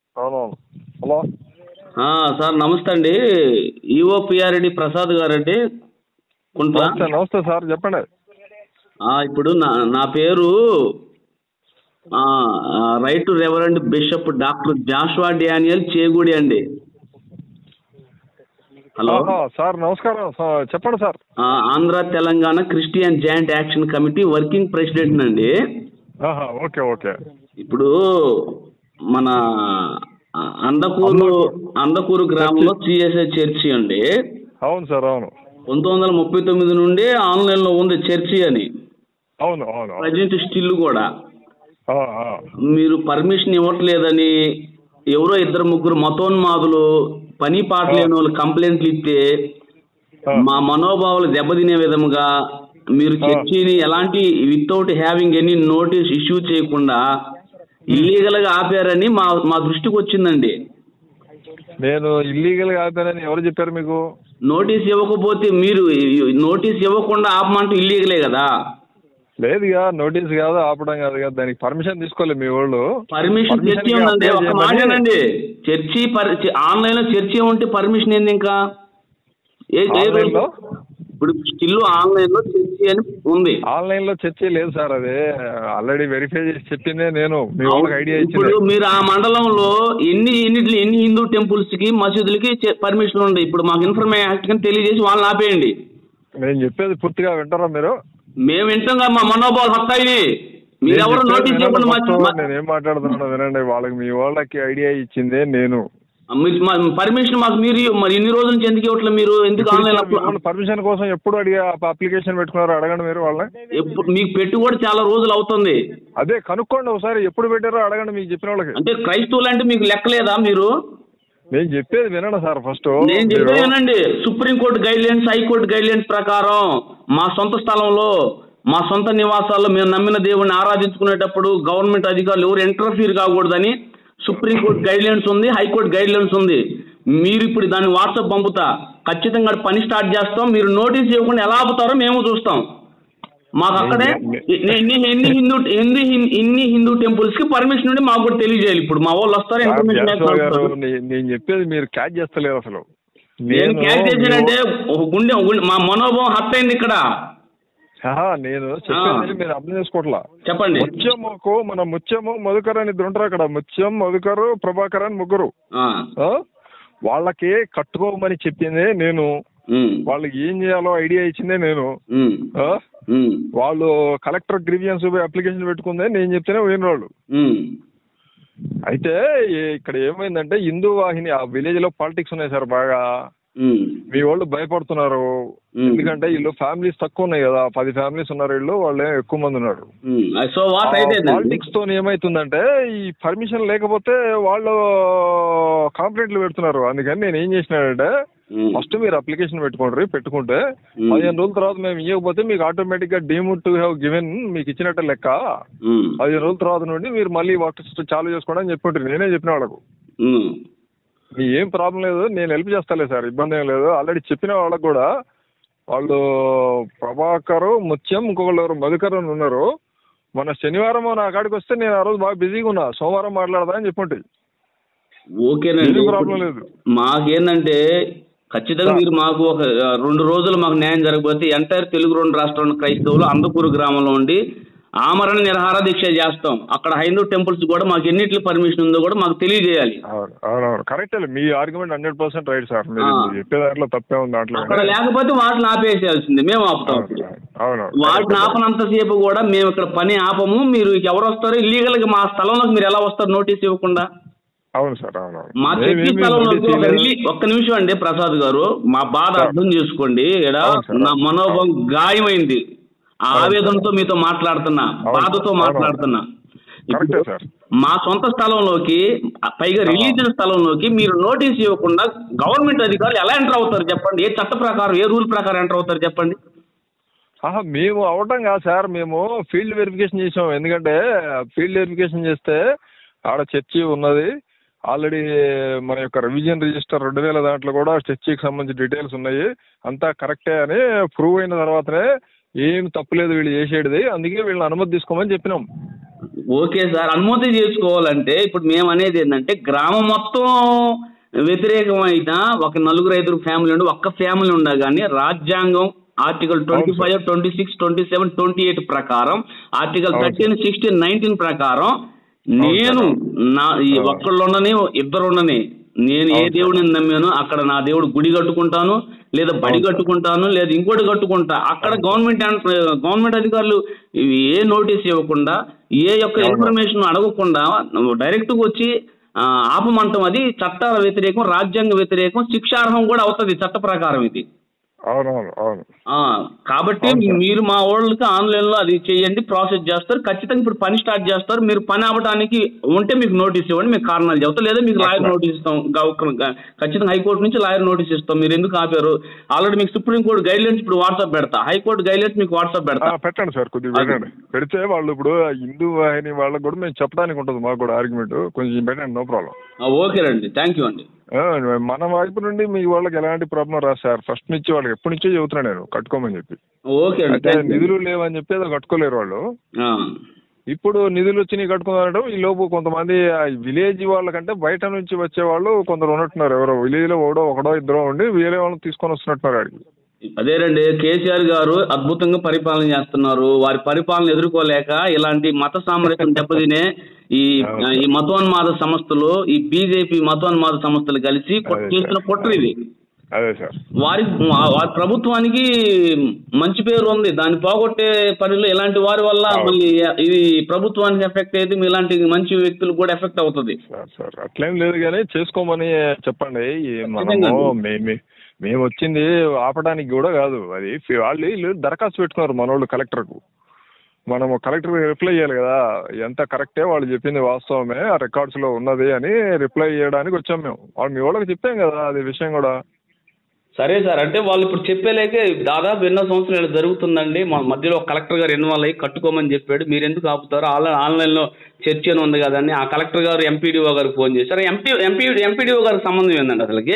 అవునవును హలో ఆ, సార్ నమస్తే అండి ఈఓపిఆర్డి ప్రసాద్ గారండి కుంట్ల నమస్తే నమస్తే సార్ చెప్పండి ఆ, ఇప్పుడు నా నా పేరు ఆ, ఆ, right reverend bishop doctor Joshua Daniel Chegudi అండి హలో ఆహా, సార్ నమస్కారం సా- చెప్పండి సార్ ఆ, Andhra Telangana Christian joint action committee working president అండి ఆహా, ఓకే ఓకే ఇప్పుడు మన ఆ, అందకూరు అందకూరు గ్రామంలో సిఎస్ఐ చర్చి అండి అవును సార్ అవును పంతొమ్మిది వందల ముప్పై తొమ్మిది నుండి ఆన్లైన్లో ఉంది చర్చి అని అవును అవును అవును. ప్రజెంట్ స్టిల్ కూడా ఆ, ఆ. మీరు పర్మిషన్ ఇవ్వట్లేదని ఎవరో ఇద్దరు ముగ్గురు మతోన్మాదులు పని పాట లేని వాళ్ళు కంప్లైంట్లు ఇస్తే ఆ. మా మనోభావాలు దెబ్బతినే విధముగా మీరు ఆ. చర్చిని ఎలాంటి without having any notice issue చేయకుండా ఇల్లీగల్ గా ఆపారని మా మా దృష్టికి వచ్చిందండి నేను ఇల్లీగల్ గా ఆపానని ఎవరు చెప్పారు మీకు నోటీస్ ఇవ్వకపోతే మీరు నోటీస్ ఇవ్వకుండా ఆపమంటూ ఇల్లీగలే కదా లేదుగా నోటీస్ కాదు ఆపడం కాదు కదా దానికి పర్మిషన్ తీసుకోలేదు మీ వాళ్ళు పర్మిషన్ Permission చర్చి కి ఉందండి apply ఒక చేయమని- మాటేనండి చర్చి ఆన్లైన్ లో చర్చి ఉంటే పర్మిషన్ ఏంది ఇంకా ఏ ఏ Online లో? ఇప్పుడు స్టిల్ ఆన్లైన్ లో చర్చి అని ఉంది ఆన్లైన్ లో చర్చ లేదు సార్ అది ఆల్రెడీ వెరిఫై చేసి చెప్పిందే నేను మీ వాళ్ళకి ఐడియా ఇప్పుడు ఇచ్చింది మీరు ఆ మండలంలో ఎన్ని ఎన్ని ఎన్ని హిందూ టెంపుల్స్ కి మసీదులకి పర్మిషన్ ఉంది ఇప్పుడు మాకు ఇన్ఫర్మేషన్ యాక్ట్ కింద తెలియజేసి వాళ్ళని ఆపేయండి నేను చెప్పేది పూర్తిగా వింటారా మీరు మేము వింటాం కదా మా మనోభావాలు హత్తాయి మీరు ఎవరు నేను నోటీస్ చెప్పేది ఇవ్వకుండా వినండి మా- first. నేను ఏం మాట్లాడుతున్నాను వినండి వాళ్ళకి మీ వాళ్ళకి ఐడియా ఇచ్చిందే నేను పర్మిషన్ మాకు మీరు మరి ఇన్ని రోజుల నుంచి ఎందుకు ఇవ్వట్లేదు మీరు ఎందుకు ఆన్లైన్ పర్మిషన్ కోసం ఎప్పుడు అడిగా అప్లికేషన్ పెట్టుకున్నారు అడగండి మీరు వాళ్ళని ఎప్పుడు మీకు పెట్టి కూడా చాలా రోజులు అవుతుంది అదే కనుక్కోండి ఒకసారి ఎప్పుడు పెట్టారో అడగండి మీకు చెప్పిన వాళ్ళకి అంటే క్రైస్తవులు అంటే మీకు లెక్కలేదా మీరు నేను చెప్పేది వినండి సార్ ఫస్ట్ నేను చెప్పేది వినండి supreme court guidelines high court guidelines ప్రకారం మా సొంత స్థలంలో మా సొంత నివాసాల్లో మేము నమ్మిన దేవుడిని ఆరాధించుకునేటప్పుడు గవర్నమెంట్ అధికారులు ఎవరు ఇంటర్ఫీర్ కాకూడదని సుప్రీంకోర్టు గైడ్ లైన్స్ ఉంది హైకోర్టు గైడ్ లైన్స్ ఉంది మీరు ఇప్పుడు దాన్ని వాట్సాప్ పంపుతా ఖచ్చితంగా పని స్టార్ట్ చేస్తాం మీరు నోటీస్ ఇవ్వకుండా ఎలా ఆపుతారో మేము చూస్తాం మాకు అక్కడే ఎన్ని ఎన్ని హిందూ ఎన్ని హిం- ఎన్ని హిందూ టెంపుల్స్ కి పర్మిషన్ ఉండి మాకు కూడా తెలియజేయాలి ఇప్పుడు మా వాళ్ళు వస్తారు ఇన్ఫర్మేషన్ జాషువా గారు వేస్తారు. నే- నేను చెప్పేది మీరు క్యాచ్ చేస్తలేరు అసలు నేను క్యాచ్ చేశానంటే ఒక గుండె ఒక గుండె- మా మనోభావం హత్య అయింది ఇక్కడ ఆహా, నేను చెప్పేది మీరు అర్థం చేసుకోవట్లా చెప్పండి ముత్యముకు మన ముత్యము మధుకర్ అని ఇద్దరు ఉంటారు అక్కడ ముత్యం మధుకరు ప్రభాకర్ అని ముగ్గురు ఆ, ఆ? వాళ్ళకి కట్టుకోమని చెప్పిందే నేను ఉమ్, వాళ్ళకి ఏం చేయాలో ఐడియా ఇచ్చిందే నేను ఉమ్, ఆ? ఉమ్, వాళ్ళు కలెక్టర్ గ్రీవియన్స్ అప్లికేషన్ పెట్టుకుందే నేను చెప్తేనే పోయిన వాళ్ళు ఉమ్, అయితే ఈ- ఇక్కడ ఏమైందంటే హిందూ వాహిని ఆ విలేజ్ లో పాలిటిక్స్ ఉన్నాయి సార్ బాగా ఉమ్, మీ వాళ్ళు భయపడుతున్నారు ఉమ్. ఎందుకంటే వీళ్ళు ఫ్యామిలీస్ తక్కువ ఉన్నాయి కదా పది ఫ్యామిలీస్ ఉన్నారు వీళ్ళు వాళ్ళే ఎక్కువ మంది ఉన్నారు ఉమ్. సో వాట్ అయితే పాలిటిక్స్ తో ఏమైతుందంటే ఈ పర్మిషన్ లేకపోతే వాళ్ళు కంప్లైంట్లు పెడుతున్నారు అందుకని నేను ఏం చేసినానంటే ఫస్ట్ మీరు అప్లికేషన్ పెట్టుకోండి పెట్టుకుంటే Hmm. పదిహేను రోజుల తర్వాత మేము ఇవ్వకపోతే మీకు ఆటోమేటిక్ గా డీమ్ టు హ్యావ్ గివెన్ మీకు ఇచ్చినట్టే లెక్క పదిహేను రోజుల తర్వాత నుండి మీరు మళ్ళీ వర్క్ చాలు చేసుకోండి అని చెప్పి నేనే చెప్పిన వాళ్ళకు మీ ఏం ప్రాబ్లం లేదు నేను హెల్ప్ చేస్తాలే సార్ ఇబ్బంది ఏం లేదు ఆల్రెడీ చెప్పిన వాళ్ళకు కూడా వాళ్ళు ప్రభాకర్ ముత్యం ఇంకొకళ్ళు ఎవరు మధుకర్ అని ఉన్నారు మన శనివారం నా కాడికి వస్తే నేను ఆ రోజు బాగా బిజీగా ఉన్నా సోమవారం మాట్లాడదా అని చెప్పండి ఓకేనండి ఏం ప్రాబ్లం లేదు మాకేందంటే ఖచ్చితంగా మీరు మాకు ఒక ఆ, రెండు రోజులు మాకు న్యాయం జరగకపోతే ఎంటైర్ తెలుగు రెండు రాష్ట్రాల క్రైస్తవులు అందకూరు గ్రామంలో ఉండి ఆమరణ నిరహార దీక్ష చేస్తాం అక్కడ హైందూ టెంపుల్స్ కూడా మాకు ఎన్నిట్లు పర్మిషన్ ఉందో కూడా మాకు తెలియజేయాలి అవును అవునవును కరెక్ట్ మీ argument hundred percent right sir మీరు ఆ. చెప్పే దాంట్లో తప్పే ఉంది దాంట్లో అక్కడ లేకపోతే వాటిని ఆపేసేయాల్సిందే మేము ఆపుతాం అవును వాటిని ఆపనంతసేపు కూడా మేము ఇక్కడ పని ఆపము మీరు ఎవరు వస్తారో ఇల్లీగల్ గా మా స్థలంలోకి మీరు ఎలా వస్తారు నోటీస్ ఇవ్వకుండా అవును సార్ అవునవును మా మేమేమీ చర్చి స్థలంలోకి notice ఒక ఇవ్వలేదు. రిలీ ఒక్క నిమిషం అండి ప్రసాద్ గారు మా బాధ సార్. అర్థం చేసుకోండి ఈడ అవును సార్. నా మనోభావం గాయమైంది ఆ అవును ఆవేదనతో మీతో మాట్లాడుతున్నా అవును బాధతో సార్. మాట్లాడుతున్నా కరెక్టే ఇప్పుడు సార్. మా సొంత స్థలంలోకి పైగా ఆ. రిలీజియన్ స్థలంలోకి మీరు నోటీస్ ఇవ్వకుండా గవర్నమెంట్ అధికారులు ఎలా ఎంటర్ అవుతారు చెప్పండి ఏ చట్ట ప్రకారం ఏ రూల్ ప్రకారం ఎంటర్ అవుతారు చెప్పండి ఆహా మేము అవటం కాదు సార్ మేము ఫీల్డ్ వెరిఫికేషన్ చేసాం ఎందుకంటే ఫీల్డ్ వెరిఫికేషన్ చేస్తే ఆడ చర్చి ఉన్నది ఆల్రెడీ మన యొక్క రివిజన్ రిజిస్టర్ రెండు వేల దాంట్లో కూడా చర్చికి సంబంధించిన డీటెయిల్స్ ఉన్నాయి అంతా కరెక్టే అని ప్రూవ్ అయిన తర్వాతనే ఏం తప్పులేదు వీళ్ళు చేసేది అందుకే వీళ్ళని అనుమతి తీసుకోమని చెప్పినాం ఓకే సార్ అనుమతి చేసుకోవాలంటే ఇప్పుడు మేము అనేది ఏంటంటే గ్రామం మొత్తం వ్యతిరేకమైన ఒక నలుగురు ఐదుగురు ఫ్యామిలీ ఉండి ఒక్క ఫ్యామిలీ ఉండ కానీ రాజ్యాంగం article twenty five twenty six twenty seven twenty eight ప్రకారం ఆర్టికల్ అవును థర్టీన్ సిక్స్టీన్ నైన్టీన్ ప్రకారం నేను నా ఈ అవును. ఒక్కళ్ళు ఉండని ఇద్దరు ఉండని నేను ఏ అవును సార్. దేవుడిని నమ్మాను అక్కడ నా దేవుడు గుడి కట్టుకుంటాను లేదా బడి అవును సార్. కట్టుకుంటాను లేదా ఇంకోటి కట్టుకుంటా అక్కడ గవర్నమెంట్ అంట- గవర్నమెంట్ అధికారులు ఇవి ఏ నోటీస్ ఇవ్వకుండా ఏ యొక్క అవును. ఇన్ఫర్మేషన్ అడగకుండా డైరెక్ట్ గా వచ్చి ఆ, ఆపమంటం అది చట్టాల వ్యతిరేకం రాజ్యాంగ వ్యతిరేకం శిక్షార్హం కూడా అవుతుంది చట్ట ప్రకారం ఇది అవునవును అవును ఆ, కాబట్టి అవును సార్. మీరు మా వాళ్ళకి ఆన్లైన్ లో అది చేయండి ప్రాసెస్ చేస్తారు ఖచ్చితంగా ఇప్పుడు పని స్టార్ట్ చేస్తారు మీరు పని అవ్వడానికి ఉంటే మీకు నోటీస్ ఇవ్వండి మీకు కారణాలు చెప్తాం లేదా మీకు లాయర్ అట్లా. నోటీస్ ఇస్తాం గవ- గ- ఖచ్చితంగా హైకోర్టు నుంచి లాయర్ నోటీస్ ఇస్తాం మీరు ఎందుకు ఆపారు ఆల్రెడీ మీకు సుప్రీం కోర్టు గైడ్ లైన్స్ ఇప్పుడు వాట్సాప్ పెడతా హైకోర్టు గైడ్ లైన్స్ మీకు వాట్సాప్ ఆ, పెడతా పెట్టండి సార్ కొద్దిగా అది. పెట్టండి పెడితే వాళ్ళు ఇప్పుడు ఆ హిందూ వాహిని వాళ్ళకి కూడా మేము చెప్పడానికి ఉంటుంది మాకు కూడా ఆర్గ్యుమెంట్ కొంచెం పెట్టండి నో ప్రాబ్లం ఆ, ఓకేనండి థ్యాంక్ యూ అండి మన వైపు నుండి మీ వాళ్ళకి ఎలాంటి ప్రాబ్లం రాదు సార్ ఫస్ట్ నుంచి వాళ్ళకి ఎప్పటి నుంచో చెబుతున్నా నేను కట్టుకోమని చెప్పి ఓకే అండి అయితే థ్యాంక్ యూ నిధులు లేవని చెప్పి ఏదో కట్టుకోలేరు వాళ్ళు ఆ, ఇప్పుడు నిధులు వచ్చి నీకు కట్టుకున్నారంటే ఈ లోపు కొంతమంది విలేజ్ వాళ్ళకంటే బయట నుంచి వచ్చే వాళ్ళు కొందరు ఉన్నట్టున్నారు ఎవరో విలేజ్ లో ఒకడో ఒకడో ఇద్దరో ఉండి వేరే వాళ్ళని తీసుకొని వస్తున్నట్టున్నారు ఆడికి అదేనండి కేసీఆర్ గారు అద్భుతంగా పరిపాలన చేస్తున్నారు వారి పరిపాలన ఎదుర్కోలేక ఇలాంటి మత సామరస్యం దెబ్బతినే ఈ ఈ మతోన్మాద సంస్థలు ఈ బీజేపీ మతోన్మాద సంస్థలు కలిసి కొట్- అదే చేస్తున్న సార్. కుట్ర ఇది అదే సార్ వారి వారి ప్రభుత్వానికి మంచి పేరు ఉంది దాన్ని పోగొట్టే పనిలో ఇలాంటి వారి వల్ల అవును. మళ్ళీ ఇది ప్రభుత్వానికి ఎఫెక్ట్ అయితే ఇలాంటి మంచి వ్యక్తులకు కూడా ఎఫెక్ట్ అవుతుంది సార్ సార్ అట్లేం లేదు కానీ చేసుకోమని చెప్పండి ఈ ఖచ్చితంగా. మనము మేము మేము వచ్చింది ఆపడానికి కూడా కాదు అది ఫి- వాళ్ళు వీళ్ళు దరఖాస్తు పెట్టుకున్నారు మనోళ్ళు కలెక్టర్కు మనము కలెక్టర్ రిప్లై చేయాలి కదా ఎంత కరెక్టే వాళ్ళు చెప్పింది వాస్తవమే ఆ రికార్డ్స్ లో ఉన్నది అని రిప్లై చేయడానికి వచ్చాం మేము వాళ్ళు మీ వాళ్ళకి చెప్పాం కదా అది విషయం కూడా సరే సార్ అంటే వాళ్ళు ఇప్పుడు చెప్పేలేకే దాదాపు ఎన్నో సంవత్సరాలు ఇలా జరుగుతుందండి మా మధ్యలో ఒక కలెక్టర్ గారు ఇన్వాల్వ్ అయ్యి కట్టుకోమని చెప్పాడు మీరు ఎందుకు ఆపుతారు ఆన్లైన్ ఆన్లైన్లో చర్చ అని ఉంది కదండి ఆ కలెక్టర్ గారు ఎంపీడీఓ గారికి ఫోన్ చేశారు ఎంపీ ఎంపీ ఎంపీడీఓ గారికి సంబంధం ఏందండి అసలుకి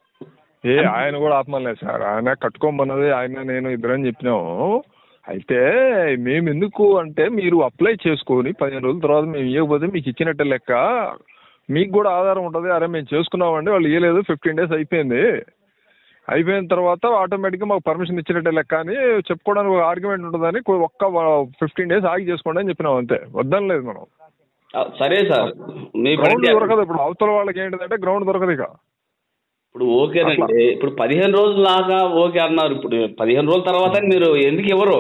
ఏ ఆయన కూడా ఆపమలేదు సార్ ఆయన కట్టుకోమన్నది ఆయన నేను ఇద్దరని చెప్పినాము అయితే మేము ఎందుకు అంటే మీరు అప్లై చేసుకొని పదిహేను రోజుల తర్వాత మేము ఇవ్వకపోతే మీకు ఇచ్చినట్టే లెక్క మీకు కూడా ఆధారం ఉంటుంది అరే మేము చేసుకున్నామండి వాళ్ళు ఇవ్వలేదు ఫిఫ్టీన్ డేస్ అయిపోయింది అయిపోయిన తర్వాత ఆటోమేటిక్గా మాకు పర్మిషన్ ఇచ్చినట్టే లెక్క అని చెప్పుకోవడానికి ఒక ఆర్గ్యుమెంట్ ఉంటుందని కొ- ఒక్క ఫిఫ్టీన్ డేస్ ఆగి చేసుకోండి అని చెప్పినాం అంతే వద్దనలేదు మనం ఆ, సరే సార్ మీ గ్రౌండ్ పరిధి- దొరకదు ఇప్పుడు అవతల వాళ్ళకి ఏంటిదంటే గ్రౌండ్ దొరకదు ఇక ఇప్పుడు ఓకేనండి ఇప్పుడు పదిహేను రోజులు లాగా ఓకే అన్నారు ఇప్పుడు పదిహేను రోజుల తర్వాత మీరు ఎందుకు ఇవ్వరు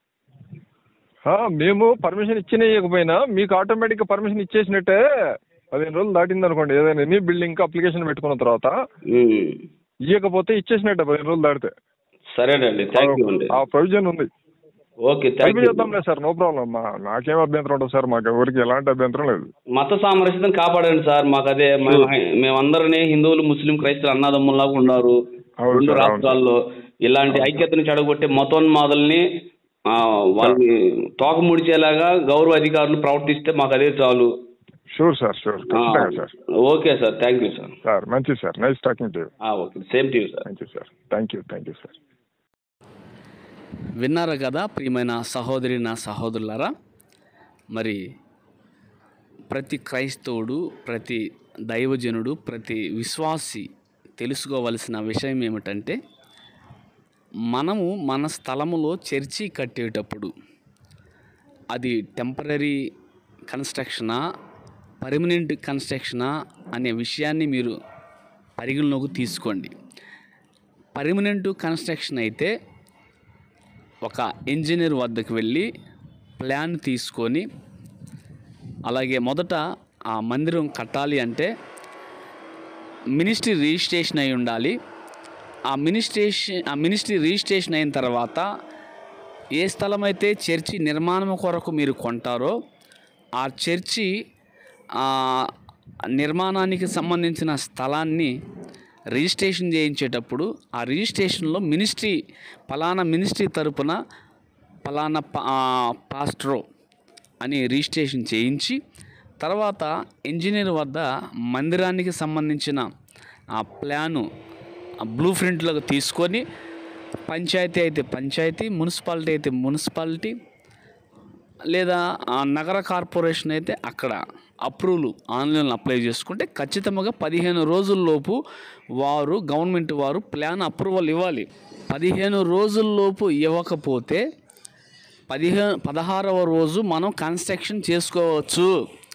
ఆ, మేము పర్మిషన్ ఇచ్చిన ఇవ్వకపోయినా మీకు ఆటోమేటిక్గా పర్మిషన్ ఇచ్చేసినట్టే పదిహేను రోజులు దాటింది అనుకోండి ఏదైనా ఎనీ బిల్డింగ్ అప్లికేషన్ పెట్టుకున్న తర్వాత ఉమ్. ఇవ్వకపోతే ఇచ్చేసినట్టే పదిహేను రోజులు దాటితే సరేనండి థ్యాంక్ యూ అండి ఆ ప్రొవిజన్ ఉంది ఓకే థ్యాంక్ కలిపి యూ చేద్దాంలే సార్ నో ప్రాబ్లం మా నాకేం అభ్యంతరం ఉంటుంది సార్ మాకు ఎవరికి ఎలాంటి అభ్యంతరం లేదు మత సామరస్యం కాపాడండి సార్ మాకు అదే మేము- మేమందరినీ హిందువులు ముస్లిం క్రైస్తవులు అన్నదమ్ముల్లాగా ఉన్నారు అవును రెండు సార్, అవును. రాష్ట్రాల్లో ఇలాంటి ఐక్యతను చెడగొట్టే మతోన్మాదుల్ని ఆ, వాళ్ళని తోక ముడిచేలాగా గౌరవ అధికారులు ప్రవర్తిస్తే మాకు అదే చాలు షూర్ సార్ షూర్ ఆ, ఖచ్చితంగా sir okay sir thank you sir sir మంచిది సార్ నైస్ టాకింగ్ టు ఆ, okay same to you sir thank you sir thank you thank you sir విన్నారు కదా ప్రియమైన సహోదరి నా సహోదరులారా మరి ప్రతి క్రైస్తవుడు ప్రతి దైవజనుడు ప్రతి విశ్వాసి తెలుసుకోవలసిన విషయం ఏమిటంటే మనము మన స్థలములో చర్చి కట్టేటప్పుడు అది టెంపరీ కన్స్ట్రక్షనా పర్మనెంట్ కన్స్ట్రక్షనా అనే విషయాన్ని మీరు పరిగణలోకి తీసుకోండి పర్మనెంట్ కన్స్ట్రక్షన్ అయితే ఒక ఇంజనీర్ వద్దకు వెళ్ళి ప్లాన్ తీసుకొని అలాగే మొదట ఆ మందిరం కట్టాలి అంటే మినిస్ట్రీ రిజిస్ట్రేషన్ అయి ఉండాలి ఆ మినిస్ట్రేషన్ ఆ మినిస్ట్రీ రిజిస్ట్రేషన్ అయిన తర్వాత ఏ స్థలం అయితే చర్చి నిర్మాణం కొరకు మీరు కొంటారో ఆ చర్చి ఆ, నిర్మాణానికి సంబంధించిన స్థలాన్ని రిజిస్ట్రేషన్ చేయించేటప్పుడు ఆ రిజిస్ట్రేషన్లో మినిస్ట్రీ పలానా మినిస్ట్రీ తరపున పలానా పా- ఆ, పాస్ట్రో అని రిజిస్ట్రేషన్ చేయించి తర్వాత ఇంజనీర్ వద్ద మందిరానికి సంబంధించిన ఆ ప్లాను ఆ బ్లూ ప్రింట్లోకి తీసుకొని పంచాయతీ అయితే పంచాయతీ మున్సిపాలిటీ అయితే మున్సిపాలిటీ లేదా ఆ నగర కార్పొరేషన్ అయితే అక్కడ అప్రూవల్ ఆన్లైన్లో అప్లై చేసుకుంటే ఖచ్చితంగా పదిహేను రోజుల్లోపు వారు గవర్నమెంట్ వారు ప్లాన్ అప్రూవల్ ఇవ్వాలి పదిహేను రోజుల్లోపు ఇవ్వకపోతే పదిహేను పదహారవ రోజు మనం కన్స్ట్రక్షన్ చేసుకోవచ్చు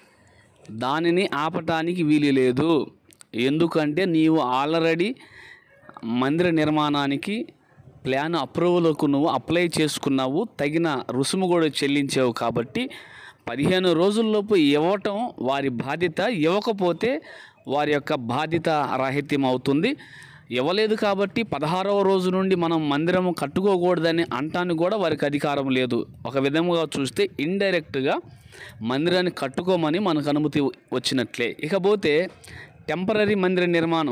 దానిని ఆపటానికి వీలు లేదు ఎందుకంటే నీవు ఆల్రెడీ మందిర నిర్మాణానికి ప్లాన్ అప్రూవల్కు నువ్వు అప్లై చేసుకున్నావు తగిన రుసుము కూడా చెల్లించావు కాబట్టి పదిహేను రోజుల్లోపు ఇవ్వటం వారి బాధ్యత ఇవ్వకపోతే వారి యొక్క బాధ్యత రాహిత్యం అవుతుంది ఇవ్వలేదు కాబట్టి పదహారవ రోజు నుండి మనం మందిరము కట్టుకోకూడదని అంటానికి కూడా వారికి అధికారం లేదు ఒక విధముగా చూస్తే ఇండైరెక్ట్గా మందిరాన్ని కట్టుకోమని మనకు అనుమతి వచ్చినట్లే ఇకపోతే టెంపరీ మందిర నిర్మాణం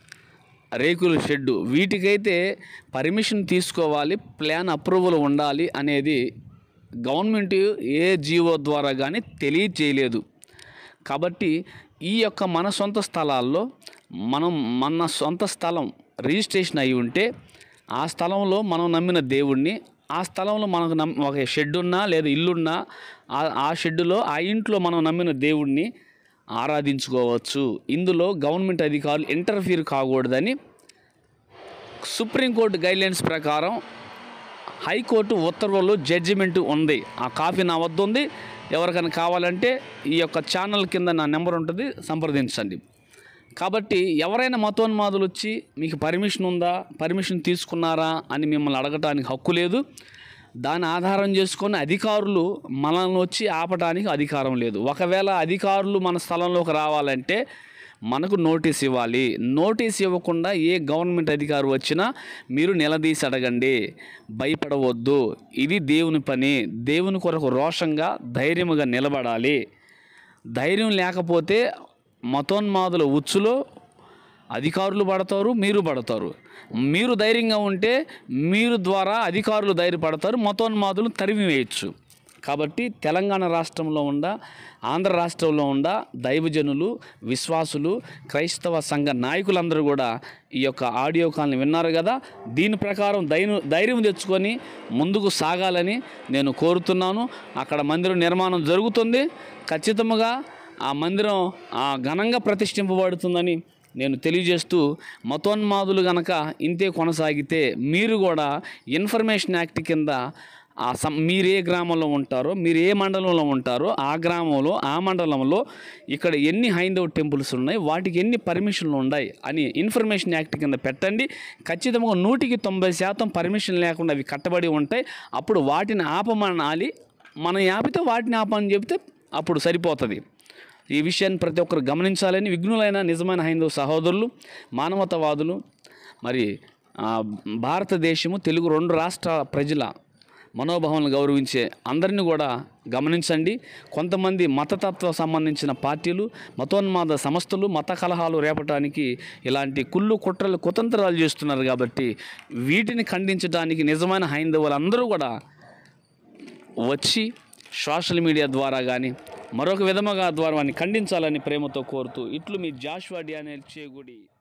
రేకుల షెడ్డు వీటికైతే పర్మిషన్ తీసుకోవాలి ప్లాన్ అప్రూవల్ ఉండాలి అనేది గవర్నమెంట్ ఏ జీవో ద్వారా కానీ తెలియచేయలేదు కాబట్టి ఈ యొక్క మన సొంత స్థలాల్లో మనం మన సొంత స్థలం రిజిస్ట్రేషన్ అయి ఉంటే ఆ స్థలంలో మనం నమ్మిన దేవుణ్ణి ఆ స్థలంలో మనకు నమ్ ఒక షెడ్ ఉన్నా లేదా ఇల్లున్నా ఆ- ఆ షెడ్డులో ఆ ఇంట్లో మనం నమ్మిన దేవుణ్ణి ఆరాధించుకోవచ్చు ఇందులో గవర్నమెంట్ అధికారులు ఇంటర్ఫీర్ కాకూడదని సుప్రీంకోర్టు గైడ్లైన్స్ ప్రకారం హైకోర్టు ఉత్తర్వులు జడ్జిమెంట్ ఉంది ఆ కాపీ నా వద్ద ఉంది ఎవరికైనా కావాలంటే ఈ యొక్క ఛానల్ కింద నా నెంబర్ ఉంటుంది సంప్రదించండి కాబట్టి ఎవరైనా మతోన్మాదులు వచ్చి మీకు పర్మిషన్ ఉందా పర్మిషన్ తీసుకున్నారా అని మిమ్మల్ని అడగటానికి హక్కు లేదు దాని ఆధారం చేసుకొని అధికారులు మనల్ని వచ్చి ఆపటానికి అధికారం లేదు ఒకవేళ అధికారులు మన స్థలంలోకి రావాలంటే మనకు నోటీస్ ఇవ్వాలి నోటీస్ ఇవ్వకుండా ఏ గవర్నమెంట్ అధికారి వచ్చినా మీరు నిలదీసి అడగండి భయపడవద్దు ఇది దేవుని పని దేవుని కొరకు రోషంగా ధైర్యముగా నిలబడాలి ధైర్యం లేకపోతే మతోన్మాదుల ఉచ్చులో అధికారులు పడతారు మీరు పడతారు మీరు ధైర్యంగా ఉంటే మీరు ద్వారా అధికారులు ధైర్యపడతారు మతోన్మాదులు తరిమి వేయచ్చు కాబట్టి తెలంగాణ రాష్ట్రంలో ఉండ ఆంధ్ర రాష్ట్రంలో ఉండ దైవజనులు విశ్వాసులు క్రైస్తవ సంఘ నాయకులందరూ కూడా ఈ యొక్క ఆడియో కాల్ని విన్నారు కదా దీని ప్రకారం ధైర్యం ధైర్యం తెచ్చుకొని ముందుకు సాగాలని నేను కోరుతున్నాను అక్కడ మందిరం నిర్మాణం జరుగుతుంది ఖచ్చితంగా ఆ మందిరం ఆ ఘనంగా ప్రతిష్ఠింపబడుతుందని నేను తెలియజేస్తూ మతోన్మాదులు గనక ఇంతే కొనసాగితే మీరు కూడా ఇన్ఫర్మేషన్ యాక్ట్ కింద ఆ సం మీరు ఏ గ్రామంలో ఉంటారో మీరు ఏ మండలంలో ఉంటారో ఆ గ్రామంలో ఆ మండలంలో ఇక్కడ ఎన్ని హైందవ టెంపుల్స్ ఉన్నాయి వాటికి ఎన్ని పర్మిషన్లు ఉన్నాయి అని ఇన్ఫర్మేషన్ యాక్ట్ కింద పెట్టండి ఖచ్చితంగా నూటికి తొంభై శాతం పర్మిషన్ లేకుండా అవి కట్టబడి ఉంటాయి అప్పుడు వాటిని ఆపమనాలి మనం ఆపితే వాటిని ఆపని చెప్తే అప్పుడు సరిపోతుంది ఈ విషయాన్ని ప్రతి ఒక్కరు గమనించాలని విఘ్నులైన నిజమైన హైందవ సహోదరులు మానవతావాదులు మరి ఆ, భారతదేశము తెలుగు రెండు రాష్ట్ర ప్రజల మనోభావాలను గౌరవించే అందరినీ కూడా గమనించండి కొంతమంది మతతత్వ సంబంధించిన పార్టీలు మతోన్మాద సంస్థలు మత కలహాలు రేపటానికి ఇలాంటి కుళ్ళు కుట్రలు కుతంత్రాలు చేస్తున్నారు కాబట్టి వీటిని ఖండించడానికి నిజమైన హైందవులందరూ కూడా వచ్చి సోషల్ మీడియా ద్వారా కానీ మరొక విధముగా ద్వారా వారిని ఖండించాలని ప్రేమతో కోరుతూ ఇట్లు మీ జాషువా డియానే చేగుడి